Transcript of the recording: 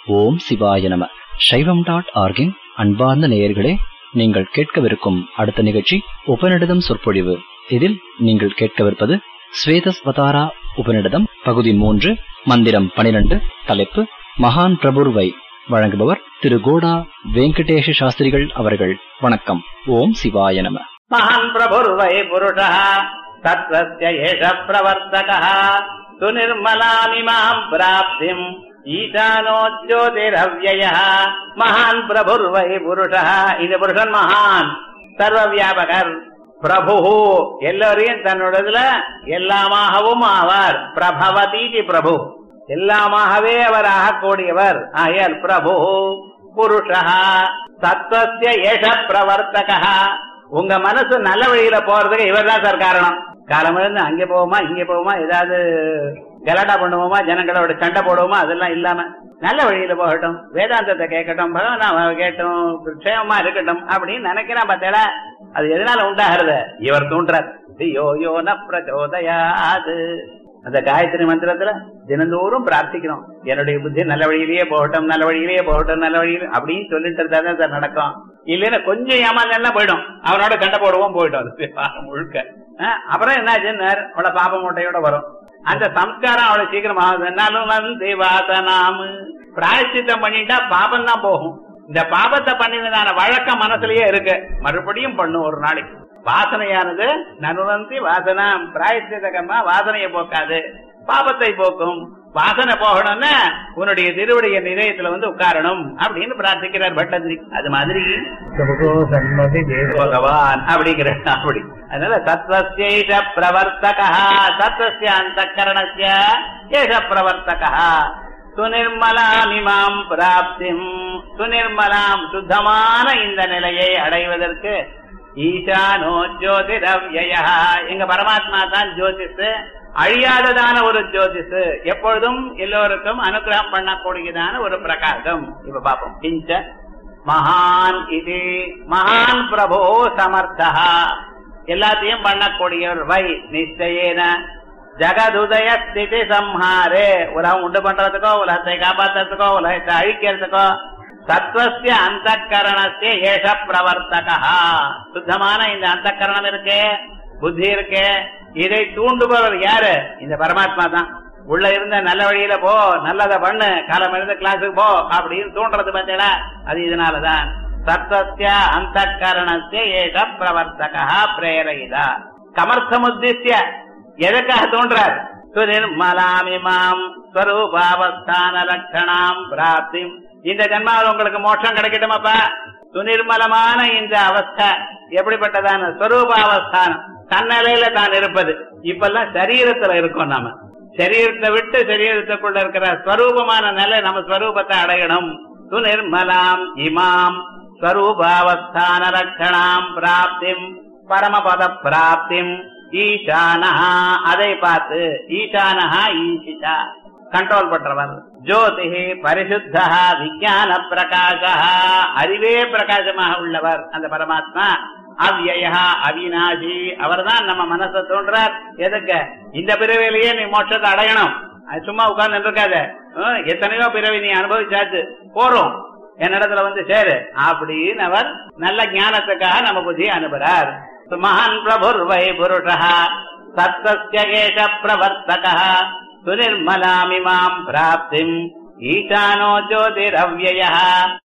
ஓம் சிவாய நம சைவம் டாட் ஆர்கின் அன்பார்ந்த நேயர்களே நீங்கள் கேட்கவிருக்கும் அடுத்த நிகழ்ச்சி உபநிடதம் சொற்பொழிவு இதில் நீங்கள் கேட்கவிருப்பது ஸ்வேதஸ்வதாரா உபநிடதம் பகுதி மூன்று மந்திரம் பனிரெண்டு தலைப்பு மகான் பிரபுர்வை வழங்குபவர் திரு கோடா வெங்கடேஷ சாஸ்திரிகள் அவர்கள் வணக்கம் ஓம் சிவாய நம महान् प्रभुर्वै पुरुषः तत्त्वस्य एष प्रवर्तकः सुनिर्मलामिमाम् प्राप्तिम् ஈசானோ ஜோதிரவ்யயः மகான் பிரபுர்வை புருஷः இந்த புருஷன் மகான் சர்வ வியாபகர் பிரபு எல்லோரையும் தன்னுடையதுல எல்லாமாகவும் ஆவார் பிரபவதீதி பிரபு எல்லாமாகவே அவர் ஆகக்கூடியவர் ஆயல் பிரபு புருஷா தத்துவசிய ஏஷ பிரவர்த்தகா உங்க மனசு நல்ல வழியில போறதுக்கு இவர் தான் சார் காரணம் காலம் இருந்து அங்க போவோமா இங்க போவோமா ஏதாவது கலாட்டா பண்ணுவோமா ஜனங்களோட சண்டை போடுவோமா அதெல்லாம் இல்லாம நல்ல வழியில போகட்டும் வேதாந்தத்தை கேட்கட்டும் பகவான் கேட்டும் க்ஷேமமா இருக்கட்டும் அப்படின்னு நினைக்கிறான் பார்த்தேடா அது எதனால உண்டாகிறது இவர் தூண்டுறார் யோ யோ ந பிரச்சோதயாது அந்த காயத்ரி மந்திரத்துல தினந்தோறும் பிரார்த்திக்கிறோம் என்னுடைய புத்தி நல்ல வழியிலேயே போகட்டும் நல்ல வழியிலேயே போகட்டும் நல்ல வழியிலே அப்படின்னு சொல்லிட்டு இருந்தா தான் சார் நடக்கும் இல்லைன்னா கொஞ்சம் ஏமாந்தா போயிடும் அவனோட சண்டை போடுவோம் போயிடும் அது முழுக்க அப்புறம் என்னாச்சுன்னு அவளை பாப்ப மூட்டையோட வரும் அந்த சம்ஸ்காரம் அவளை சீக்கிரமா வந்து வாசனாமு பிராயச்சித்தம் பண்ணிட்டா பாபம் தான் போகும் இந்த பாபத்தை பண்ணினதான வழக்கம் மனசுலயே இருக்கு மறுபடியும் பண்ணும் ஒரு நாளைக்கு வாசனையானது நனுவந்தி வாசனா பிராயச்சித்தகமா வாசனையை போக்காது பாபத்தை போக்கும் வாசனை போகணும்னா உன்னுடைய திருவடைய நிலையத்துல வந்து உட்காரணும் அப்படின்னு பிரார்த்திக்கிறார் பட்டந்திரி அது மாதிரி பகவான் அப்படிங்கிற அப்படி அதனால தத்வசேஷ பிரவர்த்தகா தத்வசிய அந்த கரணசிய ஏஷ பிரவர்த்தகா சுனிர்மலாமிமாம் பிராப்திம் சுனிர்மலாம் சுத்தமான இந்த நிலையை அடைவதற்கு ஈசானோ ஜோதிரவ்யா எங்க பரமாத்மா தான் ஜோதிஷ் அழியாததான ஒரு ஜோதிஷ் எப்பொழுதும் எல்லோருக்கும் அனுகிரகம் பண்ணக்கூடியதான ஒரு பிரகாசம் இப்ப பாப்போம் கிஞ்ச மகான் இது மகான் பிரபோ சமர்த்தா எல்லாத்தையும் பண்ணக்கூடியவர் வை நிச்சயேன ஜகதுதய ஸ்திதி சம்ஹாரே உலகம் உண்டு பண்றதுக்கோ உலகத்தை காப்பாத்துறதுக்கோ உலகத்தை அழிக்கிறதுக்கோ சத்வசிய அந்த கரணசிய ஏஷ பிரவர்த்தகா சுத்தமான இந்த அந்த கரணம் இருக்கே புத்தி இருக்கே இதை தூண்டுபவர் யாரு இந்த பரமாத்மா தான் உள்ள இருந்த நல்ல வழியில போ நல்லத பண்ணு காலம் இருந்த கிளாஸுக்கு போ அப்படின்னு தூண்டுறது பார்த்தீங்களா அது இதனாலதான் சத்வசிய அந்த கரணசிய ஏஷ பிரவர்த்தகா பிரேரயிதா கமர்த்தமுத்திய எதற்காக தோன்றார் சுனிர்மலாமிமாம் ஸ்வரூபாவஸ்தான லட்சணாம் பிராப்தி இந்த ஜன்மாவில் உங்களுக்கு மோட்சம் கிடைக்கட்டுமாப்பா சுனிர்மலமான இந்த அவஸ்தை எப்படிப்பட்டதான ஸ்வரூபாவஸ்தானம் தன்னிலையில தான் இருப்பது இப்பெல்லாம் சரீரத்துல இருக்கோம் நாம சரீரத்தை விட்டு சரீரத்துக்குள்ள இருக்கிற ஸ்வரூபமான நிலை நம்ம ஸ்வரூபத்தை அடையணும் சுனிர்மலாம் இமாம் ஸ்வரூபாவஸ்தான லட்சணாம் பிராப்திம் பரமபத பிராப்திம் ஈசானஹா அதை பார்த்து ஈசானஹா ஈசிதா கண்ட்ரோல் பண்றவர் ஜோதி பரிசுத்தா விஜயான பிரகாசா அறிவே பிரகாசமாக உள்ளவர் அந்த பரமாத்மா அவ்யயா அவிநாசி அவர் தான் நம்ம மனசை தோன்றார் எதுக்கு இந்த பிறவிலேயே நீ மோட்சத்தை அடையணும் அது சும்மா உட்கார்ந்து இருக்காத எத்தனையோ பிறவி நீ அனுபவிச்சாச்சு போறோம் என்னிடத்துல வந்து சேரு அப்படின்னு அவர் நல்ல ஞானத்துக்காக நம்ம புத்தி அனுப்புறார் மகான் பிரபுர்வை புருஷா சத்தேஷ பிரவர்த்தக சுனிர்மலாமிமாம் பிராப்திம் ஈசானோ ஜோதிரவ்யய